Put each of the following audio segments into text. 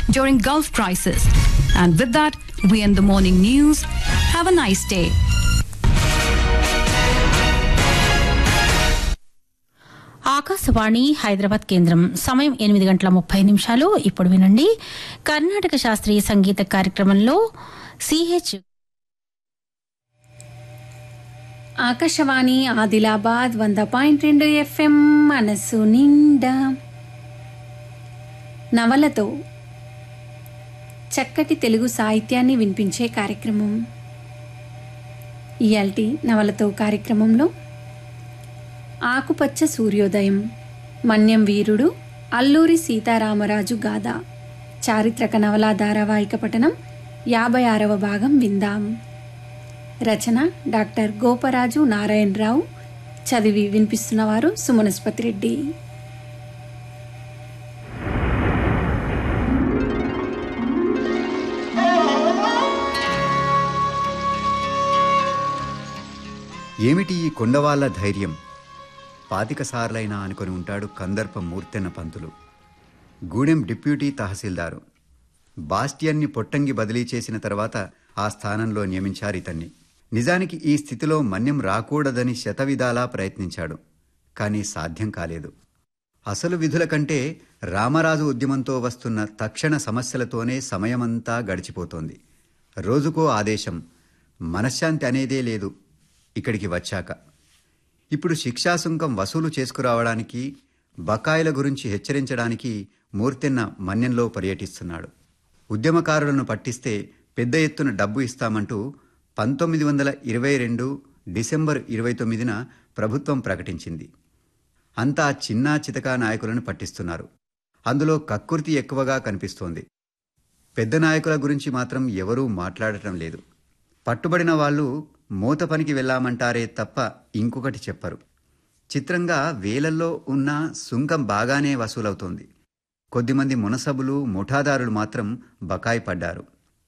during Gulf crisis. And with that, we end the morning news. Have a nice day. Akashvani Hyderabad కేంద్రం సమయం ఎనిమిది గంటల ముప్పై నిమిషాలు ఇప్పుడు వినండి కర్ణాటక శాస్త్రీయ సంగీత కార్యక్రమంలో సిహెచ్ ఆకాశవాణి ఆదిలాబాద్ వంద పాయింట్ రెండు ఎఫ్ఎం మనసు నిండా నవలతో చక్కటి తెలుగు సాహిత్యాన్ని వినిపించే కార్యక్రమం ఇయాల్టి నవలతో కార్యక్రమంలో ఆకుపచ్చ సూర్యోదయం మన్యం వీరుడు అల్లూరి సీతారామరాజు గాథ చారిత్రక నవలా ధారావాహిక పఠనం యాభై ఆరవ భాగం విందాం రచన డాక్టర్ గోపరాజు నారాయణరావు చదివి వినిపిస్తున్నవారు సుమనస్పతి రెడ్డి ఏమిటి ఈ కొండవాళ్ల ధైర్యం పాతిక సార్లైనా అనుకొని ఉంటాడు కందర్ప మూర్తెన్న పంతులు గూడెం డిప్యూటీ తహసీల్దారు బాస్టియన్ని పొట్టంగి బదిలీ చేసిన తర్వాత ఆ స్థానంలో నియమించారు ఇతన్ని నిజానికి ఈ స్థితిలో మన్యం రాకూడదని శతవిధాలా ప్రయత్నించాడు కానీ సాధ్యం కాలేదు అసలు విధుల కంటే రామరాజు ఉద్యమంతో వస్తున్న తక్షణ సమస్యలతోనే సమయమంతా గడిచిపోతోంది రోజుకో ఆదేశం మనశ్శాంతి అనేదే లేదు ఇక్కడికి వచ్చాక ఇప్పుడు శిక్షాసుంకం వసూలు చేసుకురావడానికి బకాయిల గురించి హెచ్చరించడానికి మూర్తెన్న మన్యంలో పర్యటిస్తున్నాడు ఉద్యమకారులను పట్టిస్తే పెద్ద ఎత్తున డబ్బు ఇస్తామంటూ పంతొమ్మిది వందల ఇరవై రెండు డిసెంబర్ ఇరవై తొమ్మిదిన ప్రభుత్వం ప్రకటించింది అంతా చిన్నా చితకా నాయకులను పట్టిస్తున్నారు అందులో కక్కుర్తి ఎక్కువగా కనిపిస్తోంది పెద్ద నాయకుల గురించి మాత్రం ఎవరూ మాట్లాడటం లేదు పట్టుబడిన వాళ్ళు మూత పనికి వెళ్ళామంటారే తప్ప ఇంకొకటి చెప్పరు చిత్రంగా వేలల్లో ఉన్న సుంకం బాగానే వసూలవుతోంది కొద్దిమంది మునసబులు ముఠాదారులు మాత్రం బకాయి పడ్డారు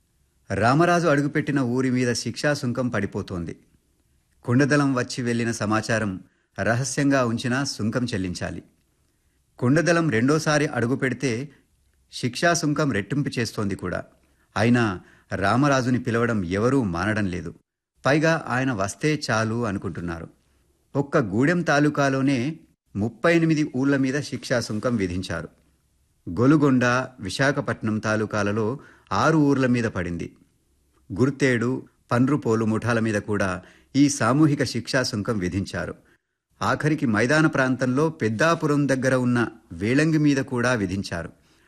రామరాజు అడుగుపెట్టిన ఊరి మీద శిక్షా సుంకం పడిపోతోంది కుండదలం వచ్చి వెళ్లిన సమాచారం రహస్యంగా ఉంచినా సుంకం చెల్లించాలి కుండదలం రెండోసారి అడుగు పెడితే శిక్షా సుంకం రెట్టింపు చేస్తోంది కూడా అయినా రామరాజుని పిలవడం ఎవరూ మానడం లేదు పైగా ఆయన వస్తే చాలు అనుకుంటున్నారు ఒక్క గూడెం తాలూకాలోనే ముప్పై ఎనిమిది ఊళ్ల మీద శిక్షా సుంకం విధించారు గొలుగొండ విశాఖపట్నం తాలూకాలలో ఆరు ఊర్ల మీద పడింది గుర్తేడు పండ్రుపోలు ముఠాల మీద కూడా ఈ సామూహిక శిక్షా సుంకం విధించారు ఆఖరికి మైదాన ప్రాంతంలో పెద్దాపురం దగ్గర ఉన్న వేళంగి మీద కూడా విధించారు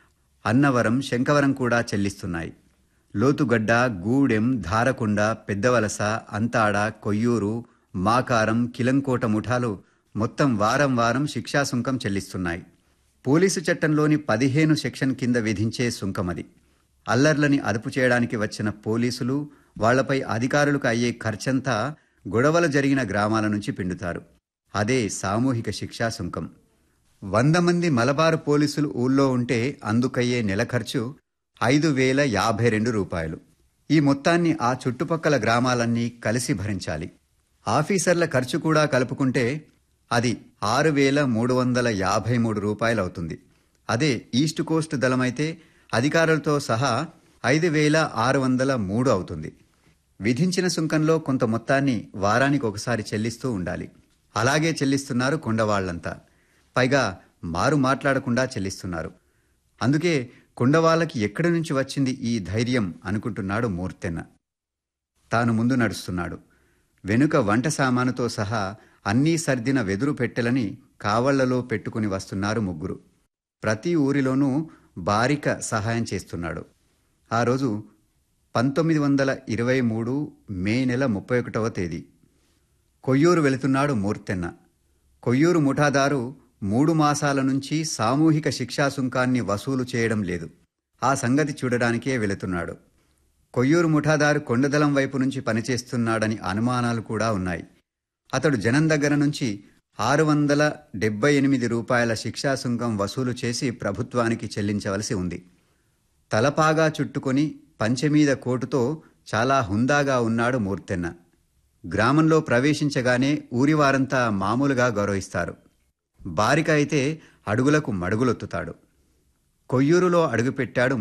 అన్నవరం శంకవరం కూడా చెల్లిస్తున్నాయి లోతుగడ్డ గూడెం ధారకొండ పెద్దవలస అంతాడ కొయ్యూరు మాకారం కిలంకోట ముఠాలు మొత్తం వారం వారం శిక్షా సుంకం చెల్లిస్తున్నాయి పోలీసు చట్టంలోని పదిహేను సెక్షన్ కింద విధించే సుంకమది అల్లర్లని అదుపు చేయడానికి వచ్చిన పోలీసులు వాళ్లపై అధికారులకు అయ్యే ఖర్చంతా గొడవలు జరిగిన గ్రామాల నుంచి పిండుతారు అదే సామూహిక శిక్షా సుంకం వంద మంది మలబారు పోలీసులు ఊళ్ళో ఉంటే అందుకయ్యే నెల ఖర్చు ఐదు వేల యాభై రెండు రూపాయలు ఈ మొత్తాన్ని ఆ చుట్టుపక్కల గ్రామాలన్నీ కలిసి భరించాలి ఆఫీసర్ల ఖర్చు కూడా కలుపుకుంటే అది ఆరు వేల మూడు వందల యాభై మూడు రూపాయలు అవుతుంది అదే ఈస్ట్ కోస్ట్ దళమైతే అధికారులతో సహా ఐదు వేల ఆరు వందల మూడు అవుతుంది విధించిన సుంకంలో కొంత మొత్తాన్ని వారానికి ఒకసారి చెల్లిస్తూ ఉండాలి అలాగే చెల్లిస్తున్నారు కొండవాళ్లంతా పైగా మారు మాట్లాడకుండా చెల్లిస్తున్నారు అందుకే కొండవాళ్ళకి ఎక్కడి నుంచి వచ్చింది ఈ ధైర్యం అనుకుంటున్నాడు మూర్తెన్న తాను ముందు నడుస్తున్నాడు వెనుక వంట సామానుతో సహా అన్నీ సర్దిన వెదురు పెట్టెలని కావళ్లలో పెట్టుకుని వస్తున్నారు ముగ్గురు ప్రతి ఊరిలోనూ బారిక సహాయం చేస్తున్నాడు ఆ రోజు పంతొమ్మిది వందల ఇరవై మూడు మే నెల ముప్పై ఒకటవ తేదీ కొయ్యూరు వెళుతున్నాడు మూర్తెన్న కొయ్యూరు ముఠాదారు మూడు మాసాల నుంచి సామూహిక శిక్షా సుంకాన్ని వసూలు చేయడం లేదు ఆ సంగతి చూడడానికే వెళుతున్నాడు కొయ్యూరు ముఠాదారు కొండదలం వైపు నుంచి పనిచేస్తున్నాడని అనుమానాలు కూడా ఉన్నాయి అతడు జనం దగ్గర నుంచి ఆరు వందల డెబ్బై ఎనిమిది రూపాయల శిక్షా సుంకం వసూలు చేసి ప్రభుత్వానికి చెల్లించవలసి ఉంది తలపాగా చుట్టుకొని పంచెమీద కోటుతో చాలా హుందాగా ఉన్నాడు మూర్తెన్న గ్రామంలో ప్రవేశించగానే ఊరివారంతా మామూలుగా గౌరవిస్తారు బారిక అయితే అడుగులకు మడుగులొత్తుతాడు కొయ్యూరులో అడుగుపెట్టాడు